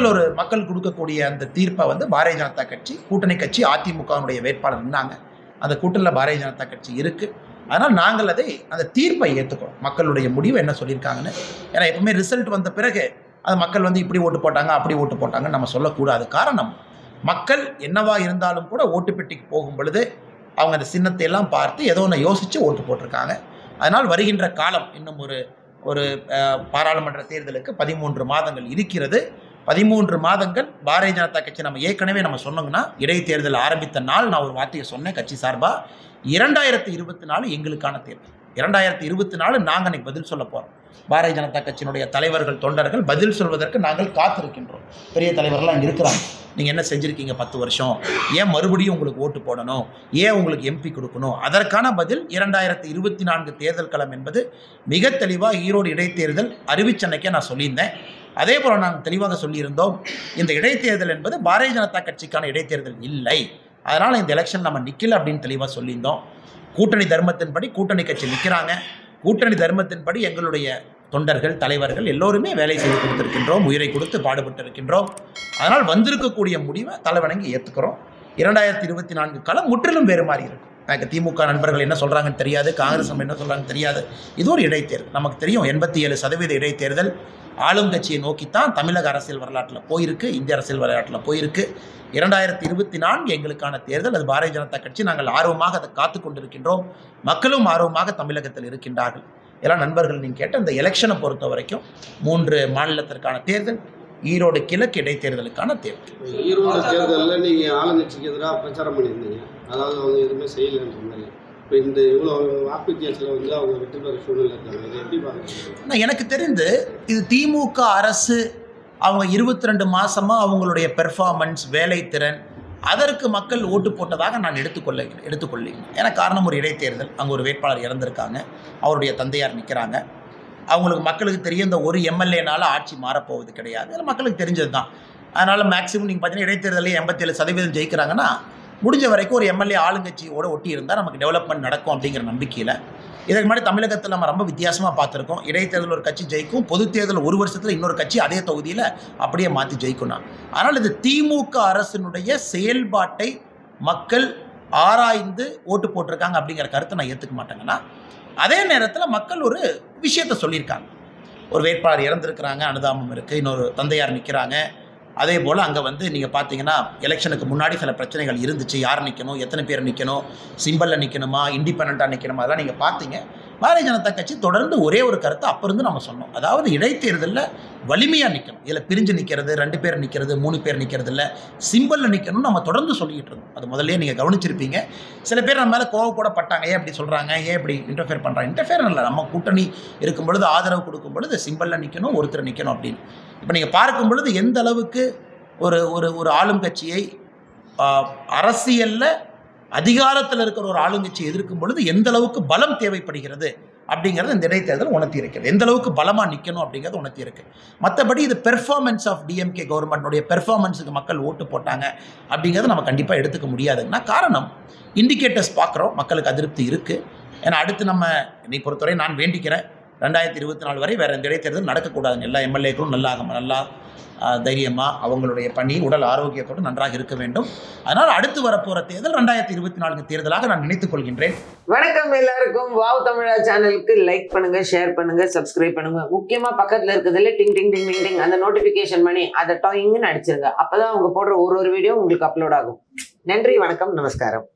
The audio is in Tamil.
மக்கள் ஒரு மக்கள் கொடுக்கக்கூடிய அந்த தீர்ப்பை வந்து பாரதிய ஜனதா கட்சி கூட்டணி கட்சி அதிமுகவினுடைய வேட்பாளர் நின்னாங்க அந்த கூட்டணியில் பாரதிய ஜனதா கட்சி இருக்கு அதனால் நாங்கள் அதை அந்த தீர்ப்பை ஏற்றுக்கிறோம் மக்களுடைய முடிவு என்ன சொல்லியிருக்காங்கன்னு ஏன்னா எப்பவுமே ரிசல்ட் வந்த பிறகு அது மக்கள் வந்து இப்படி ஓட்டு போட்டாங்க அப்படி ஓட்டு போட்டாங்கன்னு நம்ம சொல்லக்கூடாது காரணம் மக்கள் என்னவா இருந்தாலும் கூட ஓட்டு பெட்டிக்கு போகும் பொழுது அவங்க அந்த சின்னத்தை எல்லாம் பார்த்து ஏதோ ஒன்று யோசித்து ஓட்டு போட்டிருக்காங்க அதனால் வருகின்ற காலம் இன்னும் ஒரு ஒரு அஹ், பாராளுமன்ற தேர்தலுக்கு பதிமூன்று மாதங்கள் இருக்கிறது பதிமூன்று மாதங்கள் பாரதிய ஜனதா கட்சி நம்ம ஏற்கனவே நம்ம சொன்னோங்கன்னா இடைத்தேர்தல் ஆரம்பித்த நாள் நான் ஒரு வார்த்தையை சொன்னேன் கட்சி சார்பாக இரண்டாயிரத்தி இருபத்தி நாலு எங்களுக்கான தேர்தல் இரண்டாயிரத்தி இருபத்தி நாலு நாங்கள் இன்னைக்கு பதில் சொல்ல போகிறோம் பாரதிய ஜனதா கட்சியினுடைய தலைவர்கள் தொண்டர்கள் பதில் சொல்வதற்கு நாங்கள் காத்திருக்கின்றோம் பெரிய தலைவர்கள்லாம் இங்கே இருக்கிறாங்க நீங்கள் என்ன செஞ்சுருக்கீங்க பத்து வருஷம் ஏன் மறுபடியும் உங்களுக்கு ஓட்டு போடணும் ஏன் உங்களுக்கு எம்பி கொடுக்கணும் அதற்கான பதில் இரண்டாயிரத்தி இருபத்தி நான்கு தேர்தல் களம் என்பது மிக தெளிவாக ஈரோடு இடைத்தேர்தல் அறிவிச்சன்னைக்கே நான் சொல்லியிருந்தேன் அதே போல் நாங்கள் தெளிவாக சொல்லியிருந்தோம் இந்த இடைத்தேர்தல் என்பது பாரதிய ஜனதா கட்சிக்கான இடைத்தேர்தல் இல்லை அதனால் இந்த எலெக்ஷன் நம்ம நிற்கல அப்படின்னு தெளிவாக சொல்லியிருந்தோம் கூட்டணி தர்மத்தின்படி கூட்டணி கட்சி நிற்கிறாங்க கூட்டணி தர்மத்தின்படி எங்களுடைய தொண்டர்கள் தலைவர்கள் எல்லோருமே வேலை செய்து கொடுத்திருக்கின்றோம் உயிரை கொடுத்து பாடுபட்டு இருக்கின்றோம் அதனால் வந்திருக்கக்கூடிய முடிவை தலைவணங்கி ஏற்றுக்கிறோம் இரண்டாயிரத்தி இருபத்தி நான்கு காலம் முற்றிலும் வேறு மாதிரி இருக்கும் எனக்கு திமுக நண்பர்கள் என்ன சொல்கிறாங்கன்னு தெரியாது காங்கிரஸ் நம்ம என்ன சொல்கிறாங்கன்னு தெரியாது இது ஒரு இடைத்தேர்தல் நமக்கு தெரியும் எண்பத்தி ஏழு சதவீத இடைத்தேர்தல் ஆளும் கட்சியை நோக்கித்தான் தமிழக அரசியல் வரலாற்றில் போயிருக்கு இந்திய அரசியல் வரலாற்றில் போயிருக்கு இரண்டாயிரத்தி இருபத்தி நான்கு எங்களுக்கான தேர்தல் அது பாரதிய ஜனதா கட்சி நாங்கள் ஆர்வமாக அதை காத்து கொண்டிருக்கின்றோம் மக்களும் ஆர்வமாக தமிழகத்தில் இருக்கின்றார்கள் எல்லாம் நண்பர்கள் நீங்கள் கேட்ட இந்த எலெக்ஷனை பொறுத்த வரைக்கும் மூன்று மாநிலத்திற்கான தேர்தல் ஈரோடு கிழக்கு இடைத்தேர்தலுக்கான தேர்தல் ஈரோடு தேர்தலில் நீங்கள் ஆளுங்கட்சிக்கு எதிராக பிரச்சாரம் பண்ணியிருந்தீங்க அதாவது அவங்க எதுவுமே செய்யலைன்ற மாதிரி இப்போ இந்த இவ்வளோ வாக்கு வித்தியாசத்தில் வந்து அவங்க வெற்றி பெற சூழ்நிலை இருக்காங்க இதை எப்படி பார்க்குறீங்க ஆனால் எனக்கு தெரிந்து இது திமுக அரசு அவங்க இருபத்தி ரெண்டு மாசமா அவங்களுடைய பெர்ஃபார்மன்ஸ் வேலைத்திறன் அதற்கு மக்கள் ஓட்டு போட்டதாக நான் எடுத்துக்கொள்ள எடுத்துக்கொள்ளுகிறேன் ஏன்னா காரணம் ஒரு இடைத்தேர்தல் அங்கே ஒரு வேட்பாளர் இறந்திருக்காங்க அவருடைய தந்தையார் நிற்கிறாங்க அவங்களுக்கு மக்களுக்கு தெரியும் இந்த ஒரு எம்எல்ஏனால ஆட்சி மாறப்போவது கிடையாது அது மக்களுக்கு தெரிஞ்சது தான் அதனால் மேக்ஸிமம் நீங்கள் பார்த்தீங்கன்னா இடைத்தேர்தலில் எண்பத்தேழு சதவீதம் ஜெயிக்கிறாங்கன்னா முடிஞ்ச வரைக்கும் ஒரு எம்எல்ஏ ஆளுங்கட்சியோட ஒட்டி இருந்தால் நமக்கு டெவலப்மெண்ட் நடக்கும் அப்படிங்கிற நம்பிக்கையில் இதுக்கு முன்னாடி தமிழகத்தில் நம்ம ரொம்ப வித்தியாசமாக பார்த்துருக்கோம் இடைத்தேர்தல் ஒரு கட்சி ஜெயிக்கும் பொது தேர்தல் ஒரு வருஷத்தில் இன்னொரு கட்சி அதே தொகுதியில் அப்படியே மாற்றி ஜெயிக்கணும் ஆனால் இது திமுக அரசினுடைய செயல்பாட்டை மக்கள் ஆராய்ந்து ஓட்டு போட்டிருக்காங்க அப்படிங்கிற கருத்தை நான் ஏற்றுக்க மாட்டேங்கன்னா அதே நேரத்தில் மக்கள் ஒரு விஷயத்த சொல்லியிருக்காங்க ஒரு வேட்பாளர் இறந்துருக்கிறாங்க அனுதாபம் இருக்குது இன்னொரு தந்தையார் நிற்கிறாங்க அதே போல் அங்கே வந்து நீங்கள் பார்த்தீங்கன்னா எலெக்ஷனுக்கு முன்னாடி சில பிரச்சனைகள் இருந்துச்சு யார் நிற்கணும் எத்தனை பேர் நிற்கணும் சிம்பிளில் நிற்கணுமா இண்டிபெண்ட்டாக நிற்கணுமா அதெல்லாம் நீங்கள் பார்த்தீங்க பாரதிய ஜனதா கட்சி தொடர்ந்து ஒரே ஒரு கருத்தை அப்போ இருந்து நம்ம சொன்னோம் அதாவது இடைத்தேர்தலில் வலிமையாக நிற்கணும் இதில் பிரிஞ்சு நிற்கிறது ரெண்டு பேர் நிற்கிறது மூணு பேர் நிற்கிறது இல்லை சிம்பிளில் நிற்கணும்னு நம்ம தொடர்ந்து சொல்லிக்கிட்டு இருந்தோம் அது முதல்ல நீங்கள் கவனிச்சிருப்பீங்க சில பேர் நம்ம மேலே கோவப்படப்பட்டாங்க ஏன் அப்படி சொல்கிறாங்க ஏன் இப்படி இன்டர்ஃபியர் பண்ணுறாங்க இன்டர்ஃபியர் இல்லை நம்ம கூட்டணி இருக்கும் பொழுது ஆதரவு கொடுக்கும் பொழுது சிம்பிளில் நிற்கணும் ஒருத்தர் நிற்கணும் அப்படின்னு இப்போ நீங்கள் பார்க்கும் பொழுது எந்த அளவுக்கு ஒரு ஒரு ஒரு ஆளும் கட்சியை அரசியலில் அதிகாரத்தில் இருக்கிற ஒரு ஆளுங்கட்சி எதிர்க்கும் பொழுது எந்த அளவுக்கு பலம் தேவைப்படுகிறது அப்படிங்கிறது இந்த இடைத்தேர்தல் உணர்த்தி இருக்கிறது எந்த அளவுக்கு பலமாக நிற்கணும் அப்படிங்கிறது உணர்த்தி இருக்கு மற்றபடி இது பெர்ஃபார்மன்ஸ் ஆஃப் டிஎம்கே கவர்மெண்ட்டுடைய பெர்ஃபார்மன்ஸுக்கு மக்கள் ஓட்டு போட்டாங்க அப்படிங்கிறத நம்ம கண்டிப்பாக எடுத்துக்க முடியாதுங்கன்னா காரணம் இண்டிகேட்டர்ஸ் பார்க்குறோம் மக்களுக்கு அதிருப்தி இருக்குது ஏன்னா அடுத்து நம்ம என்னை பொறுத்தவரை நான் வேண்டிக்கிறேன் ரெண்டாயிரத்தி இருபத்தி நாலு வரை வேறு எந்த இடைத்தேர்தல் நடக்கக்கூடாதுங்க எல்லா எம்எல்ஏக்களும் நல்லா நல்லா தைரியமாக அவங்களுடைய பணி உடல் ஆரோக்கியத்தோடு நன்றாக இருக்க வேண்டும் அதனால் அடுத்து வரப்போகிற தேர்தல் ரெண்டாயிரத்தி இருபத்தி நான்கு தேர்தலாக நான் நினைத்துக் கொள்கின்றேன் வணக்கம் எல்லாருக்கும் வாவ் தமிழா சேனலுக்கு லைக் பண்ணுங்க ஷேர் பண்ணுங்க சப்ஸ்கிரைப் பண்ணுங்க முக்கியமா பக்கத்துல இருக்கிறதுல டிங் டிங் டிங் டிங் டிங் அந்த நோட்டிபிகேஷன் பண்ணி அதை டாயிங்னு அடிச்சிருங்க அப்பதான் அவங்க போடுற ஒரு ஒரு வீடியோ உங்களுக்கு அப்லோட் ஆகும் நன்றி வணக்கம் நமஸ்காரம்